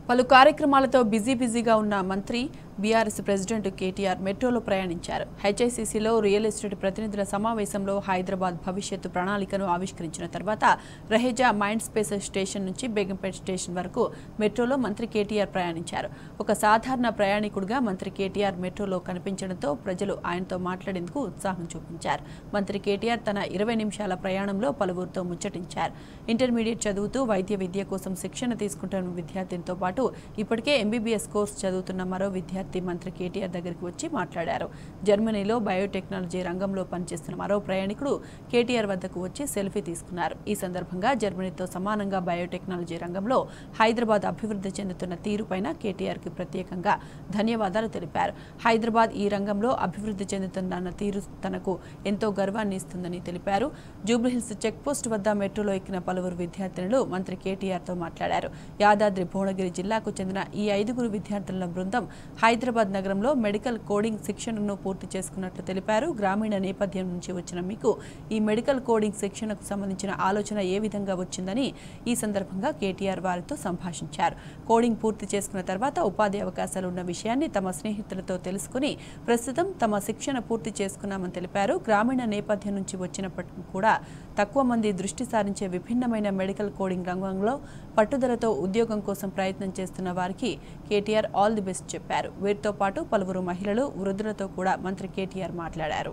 పలు కార్యక్రమాలతో బిజీ బిజీగా ఉన్న మంత్రి బీఆర్ఎస్ ప్రెసిడెంట్ కేటీఆర్ మెట్రోలో ప్రయాణించారు హెచ్ఐసిసిలో రియల్ ఎస్టేట్ ప్రతినిధుల సమావేశంలో హైదరాబాద్ భవిష్యత్తు ప్రణాళికను ఆవిష్కరించిన తర్వాత రహేజా మైండ్ స్పేస్ స్టేషన్ నుంచి బేగంపేట స్టేషన్ వరకు మెట్రోలో మంత్రి కేటీఆర్ ప్రయాణించారు ఒక సాధారణ ప్రయాణికుడిగా మంత్రి కేటీఆర్ మెట్రోలో కనిపించడంతో ప్రజలు ఆయనతో మాట్లాడేందుకు ఉత్సాహం చూపించారు మంత్రి కేటీఆర్ తన ఇరవై నిమిషాల ప్రయాణంలో పలువురితో ముచ్చటించారు ఇంటర్మీడియట్ చదువుతూ వైద్య విద్య కోసం శిక్షణ తీసుకుంటున్న విద్యార్థినితో పాటు ఇప్పటికే ఎంబీబీఎస్ కోర్సు చదువుతున్న మరో విద్యార్థి మంత్రి కేటీఆర్ దగ్గరికి వచ్చి మాట్లాడారు జర్మనీలో బయోటెక్నాలజీ రంగంలో పనిచేస్తున్న మరో ప్రయాణికుడు కేటీఆర్ వద్దకు వచ్చి సెల్ఫీ తీసుకున్నారు ఈ సందర్భంగా జర్మనీతో సమానంగా బయోటెక్నాలజీ రంగంలో హైదరాబాద్ అభివృద్ధి చెందుతున్న తీరుపైన కేటీఆర్కి ప్రత్యేకంగా ధన్యవాదాలు తెలిపారు హైదరాబాద్ ఈ రంగంలో అభివృద్ధి చెందుతున్న తీరు తనకు ఎంతో గర్వాన్ని ఇస్తుందని తెలిపారు జూబ్లీహిల్స్ చెక్ పోస్ట్ వద్ద మెట్రోలో ఎక్కిన పలువురు విద్యార్థినులు మంత్రి కేటీఆర్తో మాట్లాడారు యాదాద్రి భువనగిరి జిల్లాకు చెందిన ఈ ఐదుగురు విద్యార్థుల బృందం హైదరాబాద్ నగరంలో మెడికల్ కోడింగ్ శిక్షణను పూర్తి చేసుకున్నట్లు తెలిపారు గ్రామీణ నేపథ్యం నుంచి వచ్చిన మీకు ఈ మెడికల్ కోడింగ్ శిక్షణకు సంబంధించిన ఆలోచన ఏ విధంగా వచ్చిందని ఈ సందర్భంగా కేటీఆర్ వారితో సంభాషించారు కోడింగ్ పూర్తి చేసుకున్న తర్వాత ఉపాధి అవకాశాలు ఉన్న విషయాన్ని తమ స్నేహితులతో తెలుసుకుని ప్రస్తుతం తమ శిక్షణ పూర్తి చేసుకున్నామని తెలిపారు గ్రామీణ నేపథ్యం నుంచి వచ్చినప్పటికీ కూడా తక్కువ మంది దృష్టి సారించే విభిన్నమైన మెడికల్ కోడింగ్ రంగంలో పట్టుదలతో ఉద్యోగం కోసం ప్రయత్నం చేస్తున్న వారికి కేటీఆర్ ఆల్ ది బెస్ట్ చెప్పారు వీరితో పాటు పలువురు మహిళలు వృద్ధులతో కూడా మంత్రి కేటీఆర్ మాట్లాడారు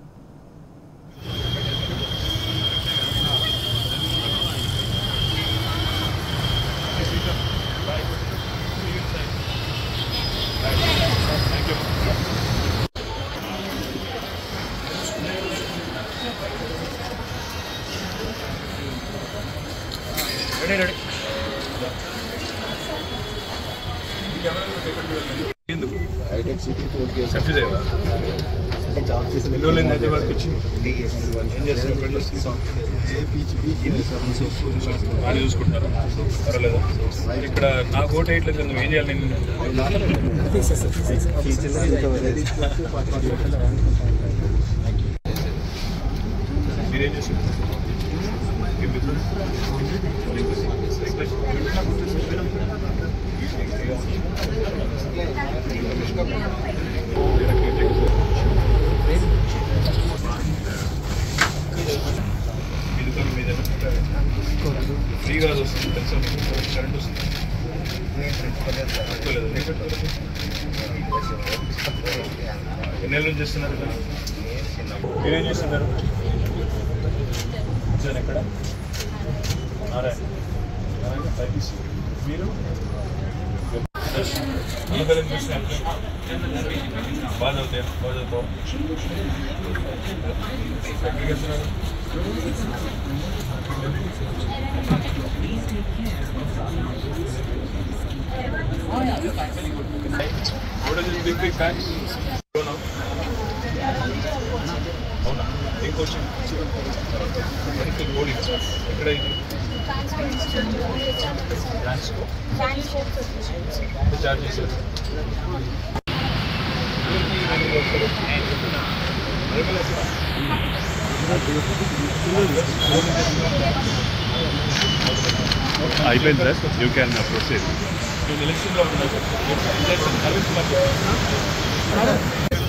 ఎందుకు హైటెక్ సిటీ కోర్ట్ కేసు కన్ఫ్యూజ్ అయ్యా అంటే జాబ్ చేసిన ఎన్ని రోజులు అయింది హైదరాబాద్కి వచ్చి ఏం చేస్తున్నారు బాగా చూసుకుంటున్నారా పర్వాలేదా ఇక్కడ నాకు ఓటు వేయట్లేదు నువ్వు ఏం చేయాలి నేను మీరేం చేస్తున్నారు ఏం business? ఇది కొన్ని మీద ఫ్రీగా వస్తుంది తెలుసా మీకు కరెంట్ వస్తుంది తక్కువ లేదు. ఎన్ని నెలల నుంచి చేస్తున్నారు ఇలా? మీరేం చేస్తున్నారు ఇచ్చాను ఎక్కడ నారాయణ నారాయణ ఐపీసీ మీరు నమ్మకాలు చేస్తున్నారు బాగా చదువుతాయా బాగా చదువుతావు ఎక్కడికి వెళ్తున్నారు What are these big, big bags? Go now. అవునా ఏం కోచింగ్ మెడికల్ కోడింగ్ ఎక్కడ ఇది ట్రాన్స్కో ఎంత చార్జ్ చేశారు అయిపోయింది సార్ యూ క్యాన్ ప్రొసీడ్ నేను ఎలక్షన్లో ఉన్నా సార్ సర్వీస్